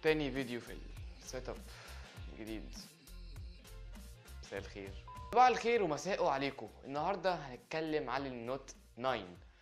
تاني فيديو في السيت اب جديد مساء الخير صباح الخير ومساءه عليكم النهارده هنتكلم عن النوت 9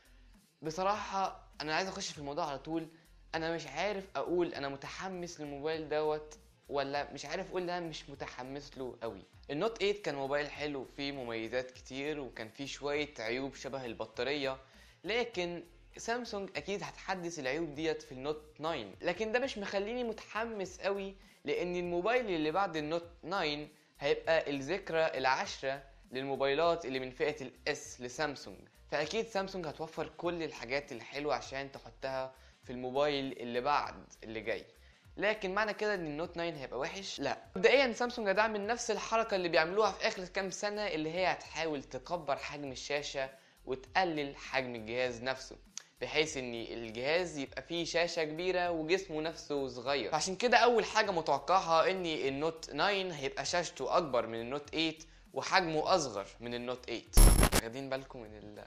بصراحة أنا عايز أخش في الموضوع على طول أنا مش عارف أقول أنا متحمس للموبايل دوت ولا مش عارف أقول أنا مش متحمس له قوي النوت 8 كان موبايل حلو فيه مميزات كتير وكان فيه شوية عيوب شبه البطارية لكن سامسونج اكيد هتحدث العيوب ديت في النوت 9 لكن ده مش مخليني متحمس قوي لان الموبايل اللي بعد النوت 9 هيبقى الذكرى العاشرة للموبايلات اللي من فئة الاس لسامسونج فاكيد سامسونج هتوفر كل الحاجات الحلوة عشان تحطها في الموبايل اللي بعد اللي جاي لكن معنى كده ان النوت 9 هيبقى وحش لا مبدئيا سامسونج هتعمل نفس الحركه اللي بيعملوها في اخر كام سنه اللي هي هتحاول تكبر حجم الشاشه وتقلل حجم الجهاز نفسه بحيث ان الجهاز يبقى فيه شاشه كبيره وجسمه نفسه صغير فعشان كده اول حاجه متوقعها ان النوت 9 هيبقى شاشته اكبر من النوت 8 وحجمه اصغر من النوت 8 واخدين بالكم من ال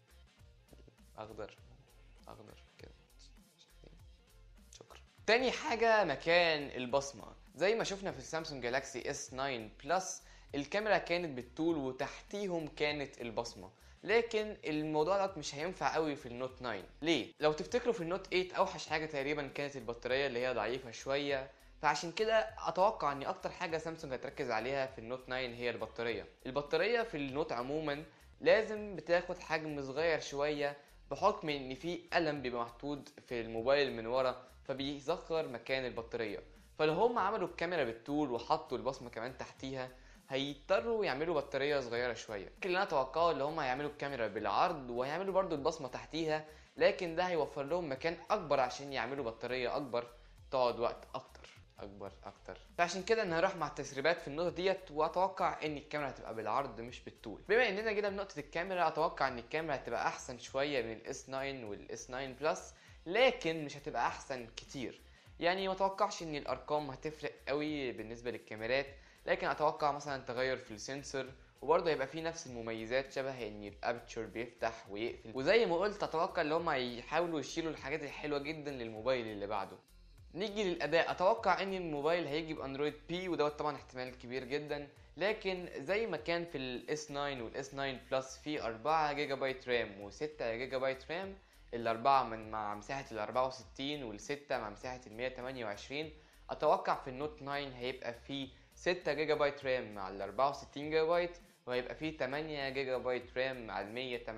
اخضر اخضر كده شايفين؟ شكرا تاني حاجة مكان البصمة زي ما شفنا في السامسونج جالاكسي اس 9 بلس الكاميرا كانت بالطول وتحتيهم كانت البصمة لكن الموضوع ده مش هينفع قوي في النوت 9 ليه لو تفتكروا في النوت 8 اوحش حاجه تقريبا كانت البطاريه اللي هي ضعيفه شويه فعشان كده اتوقع ان اكتر حاجه سامسونج هتركز عليها في النوت 9 هي البطاريه البطاريه في النوت عموما لازم بتاخد حجم صغير شويه بحكم ان في قلم بيبقى محطوط في الموبايل من ورا فبيصغر مكان البطاريه فلو هم عملوا الكاميرا بالطول وحطوا البصمه كمان تحتيها هيضطروا يعملوا بطاريه صغيره شويه اللي انا اتوقعه اللي هم هيعملوا الكاميرا بالعرض وهيعملوا برضو البصمه تحتيها لكن ده هيوفر لهم مكان اكبر عشان يعملوا بطاريه اكبر تقعد وقت اكتر اكبر اكتر فعشان كده انا هروح مع التسريبات في النقطه ديت واتوقع ان الكاميرا هتبقى بالعرض مش بالطول بما اننا جينا لنقطه الكاميرا اتوقع ان الكاميرا هتبقى احسن شويه من الاس 9 والاس 9 بلس لكن مش هتبقى احسن كتير يعني ما اتوقعش ان الارقام هتفرق قوي بالنسبه للكاميرات لكن اتوقع مثلا تغير في السنسور وبرضه هيبقى فيه نفس المميزات شبه ان الابتشر بيفتح ويقفل وزي ما قلت اتوقع ان هم هيحاولوا يشيلوا الحاجات الحلوه جدا للموبايل اللي بعده نيجي للاداء اتوقع ان الموبايل هيجي باندرويد بي ودوت طبعا احتمال كبير جدا لكن زي ما كان في الاس 9 والاس 9 بلس في 4 جيجا بايت رام و6 جيجا بايت رام الأربعة من مع مساحة ال 64 والستة مع مساحة ال 128 أتوقع في النوت 9 هيبقى فيه 6 جيجا بايت رام مع ال 64 جيجا بايت وهيبقى فيه 8 جيجا بايت رام مع ال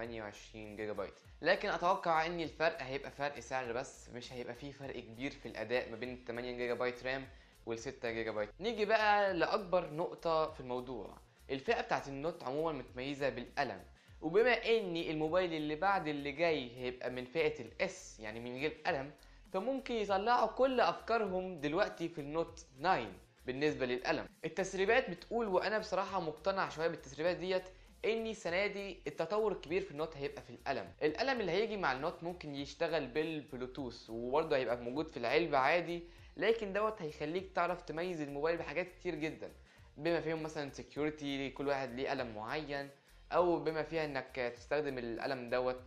128 جيجا بايت لكن اتوقع ان الفرق هيبقى فرق سعر بس مش هيبقى فيه فرق كبير في الاداء ما بين ال 8 جيجا بايت رام وال 6 جيجا بايت نيجي بقى لاكبر نقطة في الموضوع الفئة بتاعت النوت عموما متميزة بالقلم وبما ان الموبايل اللي بعد اللي جاي هيبقى من فئة الاس يعني من غير قلم فممكن يطلعوا كل افكارهم دلوقتي في النوت 9 بالنسبه للقلم التسريبات بتقول وانا بصراحه مقتنع شويه بالتسريبات ديت ان السنه دي التطور الكبير في النوت هيبقى في القلم القلم اللي هيجي مع النوت ممكن يشتغل بالبلوتوث وبرضه هيبقى موجود في العلبه عادي لكن دوت هيخليك تعرف تميز الموبايل بحاجات كتير جدا بما فيهم مثلا سكيورتي كل واحد ليه قلم معين او بما فيها انك تستخدم القلم دوت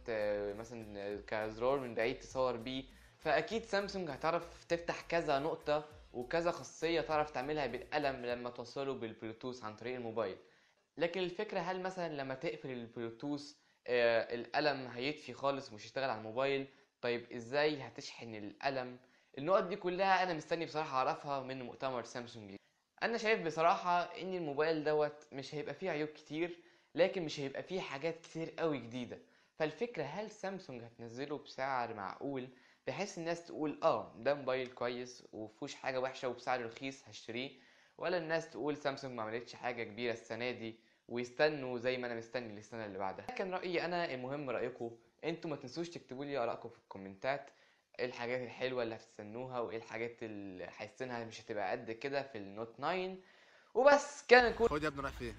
مثلا كزرار من بعيد تصور بيه فاكيد سامسونج هتعرف تفتح كذا نقطه وكذا خاصية تعرف تعملها بالقلم لما توصله بالبلوتوث عن طريق الموبايل لكن الفكرة هل مثلا لما تقفل البلوتوث آه القلم هيطفي خالص ومش هيشتغل على الموبايل طيب ازاي هتشحن القلم النقط دي كلها انا مستني بصراحة اعرفها من مؤتمر سامسونج انا شايف بصراحة ان الموبايل دوت مش هيبقى فيه عيوب كتير لكن مش هيبقى فيه حاجات كتير قوي جديدة فالفكرة هل سامسونج هتنزله بسعر معقول بحيث الناس تقول اه ده موبايل كويس ومفيهوش حاجه وحشه وبسعر رخيص هشتريه ولا الناس تقول سامسونج ما عملتش حاجه كبيره السنه دي ويستنوا زي ما انا مستني السنه اللي بعدها ده كان رايي انا المهم رايكم انتوا ما تنسوش تكتبوا لي ارائكم في الكومنتات ايه الحاجات الحلوه اللي هتستنوها وايه الحاجات اللي حاسينها مش هتبقى قد كده في النوت 9 وبس كان كل خد يا ابني رايح فين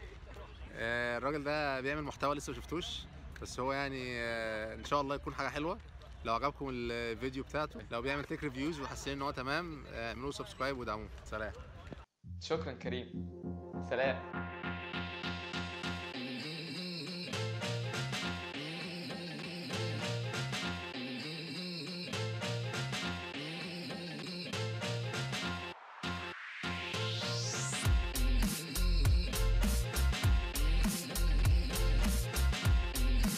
آه، الراجل ده بيعمل محتوى لسه ما شفتوش بس هو يعني آه، ان شاء الله يكون حاجه حلوه لو عجبكم الفيديو بتاعته لو بيعمل تيك ريفيوز وحاسين ان هو تمام آه، اعملوا سبسكرايب ودعموه سلام شكرا كريم سلام